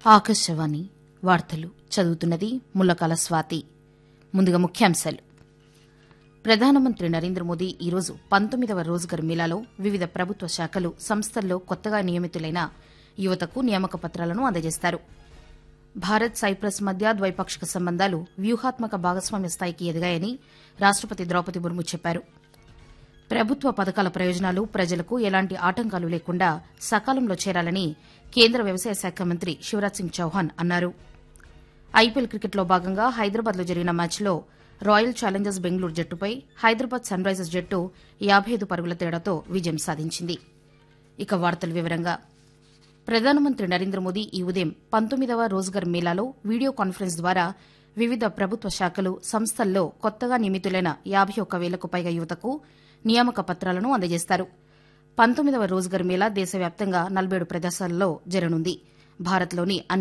ఆకాశవాణి వార్తలు చదువుతున్నది ముల్లకాల స్వాతి ముందుగా ముఖ్యాంశాలు ప్రధానమంత్రి నరేంద్ర మోదీ ఈరోజు పంతొమ్మిదవ రోజ్గర్ మేళాలో వివిధ ప్రభుత్వ శాఖలు సంస్థల్లో కొత్తగా నియమితులైన యువతకు నియామక పత్రాలను అందజేస్తారు భారత్ సైప్రస్ మధ్య ద్వైపాక్షిక సంబంధాలు వ్యూహాత్మక భాగస్వామ్య స్థాయికి ఎదిగాయని రాష్టపతి ద్రౌపది ముర్ము చెప్పారు ప్రభుత్వ పథకాల ప్రయోజనాలు ప్రజలకు ఎలాంటి ఆటంకాలు లేకుండా సకాలంలో చేరాలని కేంద్ర వ్యవసాయ శాఖ మంత్రి శివరాజ్ సింగ్ చౌహాన్ అన్నారు ఐపీఎల్ క్రికెట్లో భాగంగా హైదరాబాద్లో జరిగిన మ్యాచ్లో రాయల్ ఛాలెంజర్స్ బెంగళూరు జట్టుపై హైదరాబాద్ సన్ రైజర్స్ జట్టు యాబై ఐదు పరుగుల తేడాతో విజయం సాధించింది ఇక వార్తల వివరంగా ప్రధానమంత్రి నరేంద్ర మోదీ ఈ ఉదయం పంతొమ్మిదవ రోజ్గర్ మేళాలో వీడియో కాన్ఫరెన్స్ ద్వారా వివిధ ప్రభుత్వ శాఖలు సంస్థల్లో కొత్తగా నియమితులైన యాబై ఒక్క వేలకు పైగా యువతకు నియామక పత్రాలను అందజేస్తారు పంతొమ్మిదవ రోజ్గర్ మేళా దేశవ్యాప్తంగా నలభై ఏడు ప్రదేశాలలో జరగనుంది భారత్లోని అన్ని